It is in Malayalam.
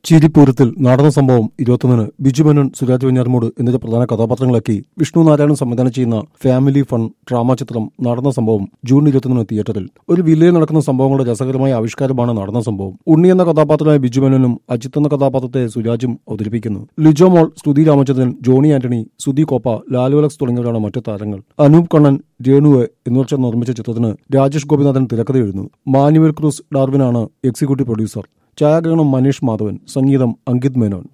ചിരിപ്പൂരത്തിൽ നടന്ന സംഭവം ഇരുപത്തൊന്നിന് ബിജു മേനോൻ സുരാജ് വെഞ്ഞാറമൂട് എന്നിവ പ്രധാന കഥാപാത്രങ്ങളാക്കി വിഷ്ണു നാരായണൻ സംവിധാനം ചെയ്യുന്ന ഫാമിലി ഫൺ ഡ്രാമ ചിത്രം നടന്ന സംഭവം ജൂൺ ഇരുപത്തൊന്നിന് തിയേറ്ററിൽ ഒരു വില്ലയിൽ നടക്കുന്ന സംഭവങ്ങളുടെ രസകരമായ ആവിഷ്കാരമാണ് നടന്ന സംഭവം ഉണ്ണി എന്ന കഥാപാത്രമായ ബിജു മേനോനും അജിത്ത് എന്ന കഥാപാത്രത്തെ സുരാജും അവതരിപ്പിക്കുന്നു ലിജോ മോൾ സ്തുതി രാമചന്ദ്രൻ ജോണി ആന്റണി സുധി കോപ്പ ലാലുവലക്സ് തുടങ്ങിയവരാണ് മറ്റു താരങ്ങൾ അനൂപ് കണ്ണൻ രേണുവെ എന്നിവർ ചേർന്ന് നിർമ്മിച്ച ചിത്രത്തിന് രാജേഷ് ഗോപിനാഥൻ തിരക്കഥ എഴുതുന്നു മാനുവൽ ക്രൂസ് ഡാർവിനാണ് എക്സിക്യൂട്ടീവ് പ്രൊഡ്യൂസർ ഛായാഗ്രഹണം മനീഷ് മാധവൻ സംഗീതം അങ്കിത് മേനോൻ